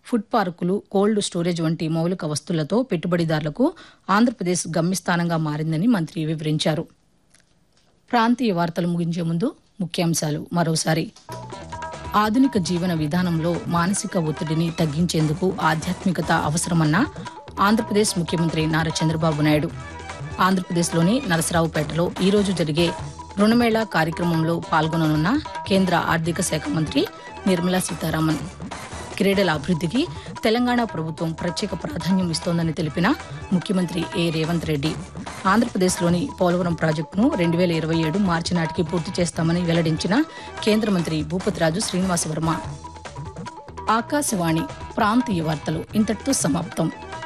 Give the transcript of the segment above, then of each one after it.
food పార్కులు cold storage వంటి మౌలిక వస్తువులతో పెట్టుబడిదారులకు ఆంధ్రప్రదేశ్ గమ్యస్థానంగా మారిందని మంత్రి వివరించారు ప్రాంతీయ వార్తలు ముగించే ముందు ముఖ్యాంశాలు మరోసారి ఆధునిక జీవన విధానంలో మానసిక ఒత్తిడిని తగ్గించేందుకు ఆధ్యాత్మికత అవసరమన్న ఆంధ్రప్రదేశ్ ముఖ్యమంత్రి నారా చంద్రబాబు నాయుడు ఆంధ్రప్రదేశ్లోని నరసరావుపేటలో ఈరోజు జరిగే రుణమేళా కార్యక్రమంలో పాల్గొననున్న కేంద్ర ఆర్థిక శాఖ మంత్రి నిర్మలా సీతారామన్ క్రీడల అభివృద్ధికి తెలంగాణ ప్రభుత్వం ప్రత్యేక ప్రాధాన్యం ఇస్తోందని తెలిపిన ముఖ్యమంత్రి ఏ రేవంత్ రెడ్డి ఆంధ్రప్రదేశ్లోని పోలవరం ప్రాజెక్టును రెండు వేల ఇరవై ఏడు మార్చి నాటికి పూర్తి చేస్తామని వెల్లడించిన కేంద్ర మంత్రి భూపతిరాజు శ్రీనివాసవర్మ ఆకాశవాణి ప్రాంతీయ వార్తలు ఇంతటితో సమాప్తం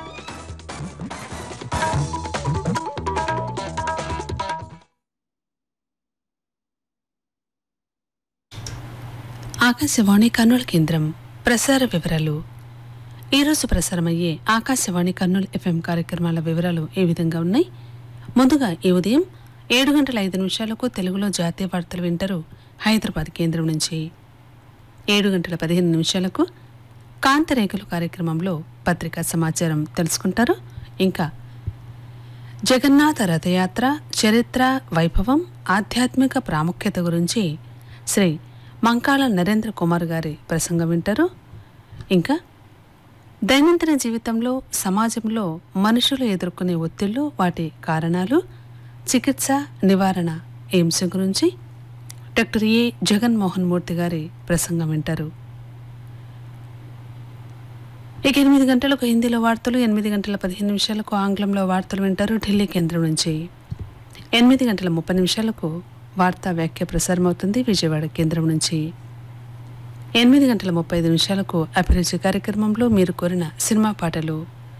ఆకాశవాణి కర్నూలు కేంద్రం ప్రసార వివరాలు ఈరోజు ప్రసారమయ్యే ఆకాశవాణి కర్నూలు ఎఫ్ఎం కార్యక్రమాల వివరాలు ఏ విధంగా ఉన్నాయి ముందుగా ఈ ఉదయం ఏడు గంటల ఐదు నిమిషాలకు తెలుగులో జాతీయ వార్తలు వింటారు హైదరాబాద్ కేంద్రం నుంచి ఏడు గంటల పదిహేను నిమిషాలకు కాంతరేఖలు కార్యక్రమంలో పత్రికా సమాచారం తెలుసుకుంటారు ఇంకా జగన్నాథ రథయాత్ర చరిత్ర వైభవం ఆధ్యాత్మిక ప్రాముఖ్యత గురించి శ్రీ మంకాళ నరేంద్ర కుమార్ గారి ప్రసంగం వింటారు ఇంకా దైనందిన జీవితంలో సమాజంలో మనుషులు ఎదుర్కొనే ఒత్తిళ్లు వాటి కారణాలు చికిత్స నివారణ ఈ అంశం గురించి డాక్టర్ ఏ జగన్మోహన్ మూర్తి గారి ప్రసంగం వింటారు ఇక ఎనిమిది గంటలకు హిందీలో వార్తలు ఎనిమిది గంటల పదిహేను నిమిషాలకు ఆంగ్లంలో వార్తలు వింటారు ఢిల్లీ కేంద్రం నుంచి ఎనిమిది గంటల ముప్పై నిమిషాలకు వార్తా వ్యాఖ్య ప్రసారం అవుతుంది విజయవాడ కేంద్రం నుంచి ఎనిమిది గంటల ముప్పై ఐదు నిమిషాలకు అభిరుచి కార్యక్రమంలో మీరు కోరిన సినిమా పాటలు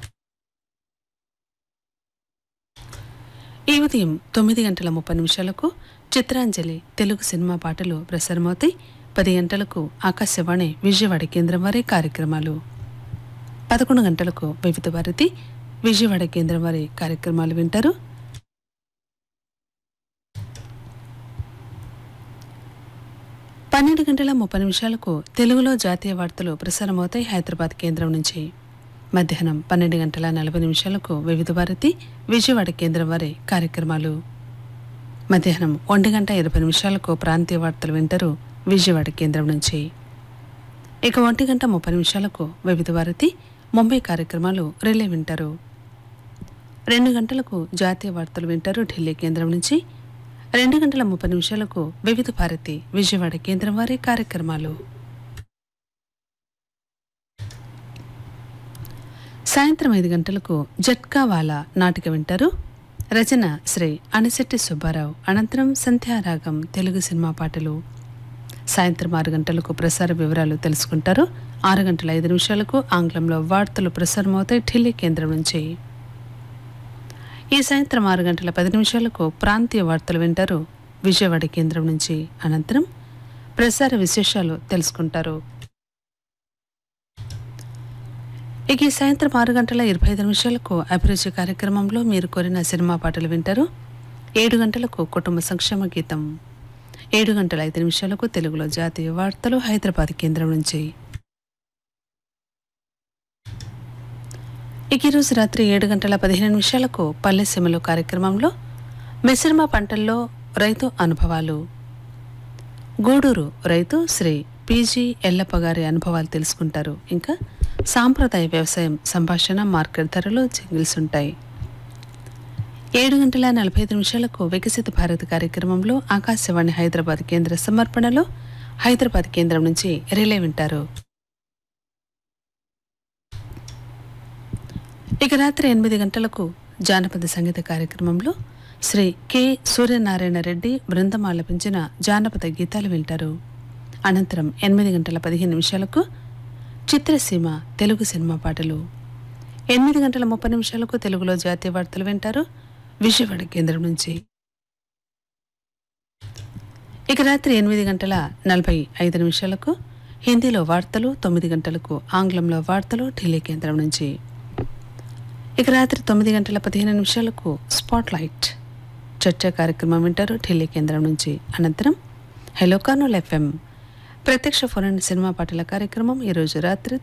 ఈ ఉదయం తొమ్మిది గంటల ముప్పై నిమిషాలకు చిత్రాంజలి తెలుగు సినిమా పాటలు ప్రసారమవుతాయి పది గంటలకు ఆకాశవాణి విజయవాడ కేంద్రం వారి కార్యక్రమాలు పదకొండు గంటలకు వివిధ భారతి విజయవాడ కేంద్రం వారి కార్యక్రమాలు వింటారు పన్నెండు గంటల ముప్పై నిమిషాలకు తెలుగులో జాతీయ వార్తలు ప్రసారమవుతాయి హైదరాబాద్ కేంద్రం నుంచి మధ్యాహ్నం పన్నెండు గంటల నలభై నిమిషాలకు వివిధ భారతి విజయవాడ కేంద్రం వారి కార్యక్రమాలు మధ్యాహ్నం ఒంటి గంట ఇరవై నిమిషాలకు ప్రాంతీయ వార్తలు వింటారు విజయవాడ కేంద్రం నుంచి ఇక ఒంటి గంట ముప్పై నిమిషాలకు వివిధ భారతి ముంబై కార్యక్రమాలు రిలే వింటారు రెండు గంటలకు జాతీయ వార్తలు వింటారు ఢిల్లీ కేంద్రం నుంచి రెండు గంటల ముప్పై నిమిషాలకు వివిధ భారతి విజయవాడ కేంద్రం వారి కార్యక్రమాలు సాయంత్రం ఐదు గంటలకు జట్కావాలా నాటిక వింటారు రచన శ్రీ అనిశెట్టి సుబ్బారావు అనంతరం సంధ్యారాగం తెలుగు సినిమా పాటలు సాయంత్రం ఆరు గంటలకు ప్రసార వివరాలు తెలుసుకుంటారు ఆరు గంటల ఐదు నిమిషాలకు ఆంగ్లంలో వార్తలు ప్రసారమవుతాయి ఢిల్లీ కేంద్రం నుంచి ఈ సాయంత్రం ఆరు గంటల పది నిమిషాలకు ప్రాంతీయ వార్తలు వింటారు విజయవాడ కేంద్రం నుంచి అనంతరం ప్రసార విశేషాలు తెలుసుకుంటారు ఇక ఈ సాయంత్రం ఆరు గంటల ఇరవై ఐదు నిమిషాలకు అభిరుచి కార్యక్రమంలో మీరు కోరిన సినిమా పాటలు వింటారు ఏడు గంటలకు కుటుంబ సంక్షేమ గీతం ఏడు గంటల ఐదు నిమిషాలకు తెలుగులో జాతీయ వార్తలు హైదరాబాద్ కేంద్రం నుంచి ఇక ఈరోజు రాత్రి ఏడు గంటల పదిహేను నిమిషాలకు పల్లె సీమలు కార్యక్రమంలో మిశ్రమ పంటల్లో రైతు అనుభవాలు గూడూరు రైతు శ్రీ పీజీ ఎల్లప్ప గారి అనుభవాలు తెలుసుకుంటారు ఇంకా సాంప్రదాయ వ్యవసాయం సంభాషణ మార్కెట్ ధరలు జింగిల్స్ ఉంటాయి ఏడు గంటల నలభై ఐదు నిమిషాలకు వికసిత భారత్ కార్యక్రమంలో ఆకాశవాణి హైదరాబాద్ కేంద్ర సమర్పణలో హైదరాబాద్ కేంద్రం నుంచి రిలే వింటారు ఇక రాత్రి ఎనిమిది గంటలకు జానపద సంగీత కార్యక్రమంలో శ్రీ కె సూర్యనారాయణ రెడ్డి బృందం ఆలపించిన జానపద గీతాలు వింటారు అనంతరం ఎనిమిది గంటల పదిహేను నిమిషాలకు చిత్రసీమ తెలుగు సినిమా పాటలు ఎనిమిది గంటల ముప్పై నిమిషాలకు తెలుగులో జాతీయ వార్తలు వింటారు విజయవాడ కేంద్రం నుంచి ఇక రాత్రి ఎనిమిది గంటల నలభై ఐదు నిమిషాలకు హిందీలో వార్తలు తొమ్మిది గంటలకు ఆంగ్లంలో వార్తలు ఢిల్లీ కేంద్రం నుంచి ఇక రాత్రి తొమ్మిది గంటల పదిహేను నిమిషాలకు స్పాట్ లైట్ చర్చా కార్యక్రమం వింటారు ఢిల్లీ కేంద్రం నుంచి అనంతరం హెలో కార్నూల్ ఎఫ్ఎం ప్రత్యక్ష ఫోన్ సినిమా పాటల కార్యక్రమం ఈరోజు రాత్రి